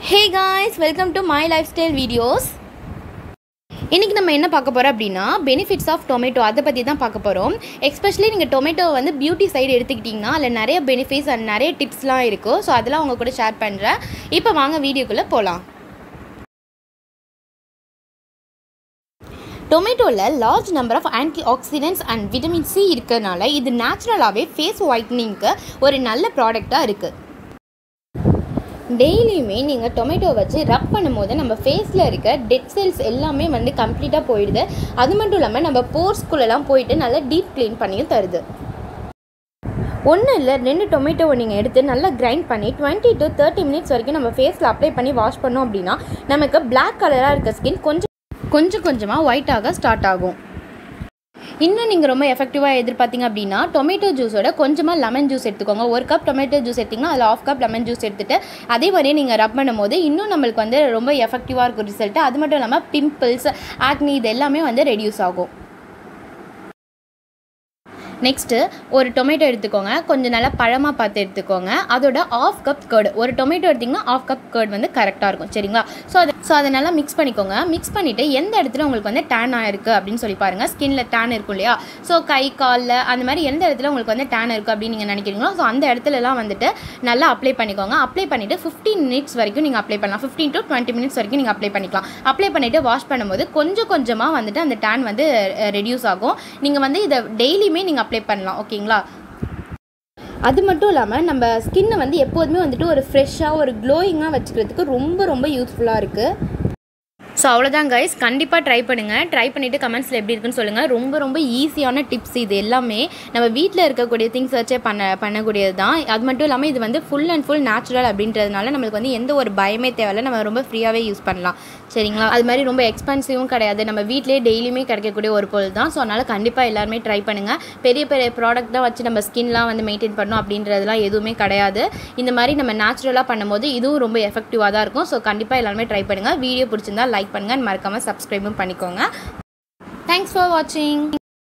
hey guys welcome to my lifestyle videos இன்றைக்கி நம்ம என்ன பார்க்க போகிறோம் அப்படின்னா பெனிஃபிட்ஸ் ஆஃப் டொமேட்டோ அதை பற்றி தான் பார்க்க போகிறோம் எஸ்பெஷலி நீங்கள் டொமேட்டோ வந்து பியூட்டி சைடு எடுத்துக்கிட்டிங்கன்னா அதில் நிறைய பெனிஃபிட்ஸ் அண்ட் நிறைய டிப்ஸ்லாம் இருக்கும் ஸோ அதெல்லாம் உங்கள் கூட ஷேர் பண்ணுறேன் இப்போ வாங்க வீடியோக்குள்ளே போகலாம் டொமேட்டோவில் large number of antioxidants and vitamin C இருக்கிறதுனால இது நேச்சுரலாகவே ஃபேஸ் ஒயிட்னிங்க்கு ஒரு நல்ல ப்ராடக்டாக இருக்குது டெய்லியுமே நீங்கள் டொமேட்டோ வச்சு ரப் பண்ணும்போது நம்ம ஃபேஸில் இருக்க டெட் செல்ஸ் எல்லாமே வந்து கம்ப்ளீட்டாக போயிடுது அது மட்டும் இல்லாமல் நம்ம போர்ஸ்குள்ளெல்லாம் போயிட்டு நல்லா டீப் க்ளீன் பண்ணியும் தருது ஒன்றும் இல்லை ரெண்டு டொமேட்டோவை நீங்கள் எடுத்து நல்லா கிரைண்ட் பண்ணி டுவெண்ட்டி டு தேர்ட்டி மினிட்ஸ் வரைக்கும் நம்ம ஃபேஸில் அப்ளை பண்ணி வாஷ் பண்ணோம் அப்படின்னா நமக்கு பிளாக் கலராக இருக்க ஸ்கின் கொஞ்சம் கொஞ்சம் கொஞ்சமாக ஒயிட் ஆக ஸ்டார்ட் ஆகும் இன்னும் நீங்கள் ரொம்ப எஃபெக்டிவாக எதிர்பார்த்தீங்க அப்படின்னா டொமேட்டோ ஜூஸோட கொஞ்சமாக லெமன் ஜூஸ் எடுத்துக்கோங்க ஒரு கப் டொமேட்டோ ஜூஸ் எடுத்திங்கன்னா அதில் ஆஃப் கப் லெமன் ஜூஸ் எடுத்துகிட்டு அதே மாதிரியே நீங்கள் ரப் பண்ணும்போது இன்னும் நம்மளுக்கு வந்து ரொம்ப எஃபெக்டிவாக இருக்கும் ரிசல்ட்டு அது மட்டும் இல்லாமல் பிம்பிள்ஸ் ஆக்னி இது எல்லாமே வந்து ரெடியூஸ் ஆகும் நெக்ஸ்ட்டு ஒரு டொமேட்டோ எடுத்துக்கோங்க கொஞ்சம் நல்லா பழமாக பார்த்து எடுத்துக்கோங்க அதோட ஆஃப் கப் கேர்டு ஒரு டொமேட்டோ எடுத்திங்கன்னா ஆஃப் கப் கேர்டு வந்து கரெக்டாக இருக்கும் சரிங்களா ஸோ அதை ஸோ அதை நல்லா மிக்ஸ் பண்ணிக்கோங்க மிக்ஸ் பண்ணிவிட்டு எந்த இடத்துல உங்களுக்கு வந்து டேன் ஆயிருக்கு அப்படின்னு சொல்லி பாருங்கள் ஸ்கின்ல டேன் இருக்கும் இல்லையா ஸோ கை காலில் அந்த மாதிரி எந்த இடத்துல உங்களுக்கு வந்து டேன் இருக்குது அப்படின்னு நீங்கள் நினைக்கிறீங்களோ ஸோ அந்த இடத்துலலாம் வந்துட்டு நல்லா அப்ளை பண்ணிக்கோங்க அப்ளை பண்ணிவிட்டு ஃபிஃப்டீன் மினிட்ஸ் வரைக்கும் நீங்கள் அப்ளை பண்ணலாம் ஃபிஃப்டீன் டு டுவெண்ட்டி மினிட்ஸ் வரைக்கும் நீங்கள் அப்ளை பண்ணிக்கலாம் அப்ளை பண்ணிவிட்டு வாஷ் பண்ணும்போது கொஞ்சம் கொஞ்சமாக வந்துட்டு அந்த டேன் வந்து ரெடியூஸ் ஆகும் நீங்கள் வந்து இதை டெய்லியுமே நீங்கள் அப்ளை பண்ணலாம் ஓகேங்களா அது மட்டும் இல்லாமல் நம்ம ஸ்கின்னை வந்து எப்போதுமே வந்துட்டு ஒரு ஃப்ரெஷ்ஷாக ஒரு க்ளோயிங்காக வச்சுக்கிறதுக்கு ரொம்ப ரொம்ப யூஸ்ஃபுல்லாக இருக்குது ஸோ அவ்வளோதான் கைஸ் கண்டிப்பாக ட்ரை பண்ணுங்கள் ட்ரை பண்ணிவிட்டு கமெண்ட்ஸில் எப்படி இருக்குன்னு சொல்லுங்கள் ரொம்ப ரொம்ப ஈஸியான டிப்ஸ் இது எல்லாமே நம்ம வீட்டில் இருக்கக்கூடிய திங்ஸ் வச்சே பண்ண பண்ணக்கூடியது தான் அது மட்டும் இல்லாமல் இது வந்து ஃபுல் அண்ட் ஃபுல் நேச்சுரல் அப்படின்றதுனால நம்மளுக்கு வந்து எந்த ஒரு பயமே தேவையில்ல நம்ம ரொம்ப ஃப்ரீயாகவே யூஸ் பண்ணலாம் சரிங்களா அது மாதிரி ரொம்ப எக்ஸ்பென்சிவும் கிடையாது நம்ம வீட்டிலே டெய்லியுமே கிடைக்கக்கூடிய ஒரு பொருள் தான் ஸோ அதனால் கண்டிப்பாக எல்லாருமே ட்ரை பண்ணுங்கள் பெரிய பெரிய ப்ராடக்ட் தான் வச்சு நம்ம ஸ்கின்லாம் வந்து மெயின்டைன் பண்ணணும் அப்படின்றதுலாம் எதுவுமே கிடையாது இந்த மாதிரி நம்ம நேச்சுரலாக பண்ணும்போது இதுவும் ரொம்ப எஃபெக்டிவாக தான் இருக்கும் ஸோ கண்டிப்பாக எல்லாருமே ட்ரை பண்ணுங்கள் வீடியோ பிடிச்சிருந்தா லைக் பண்ணுங்கள் மறக்காமல் சப்ஸ்கிரைபும் பண்ணிக்கோங்க தேங்க்ஸ் ஃபார் வாட்சிங்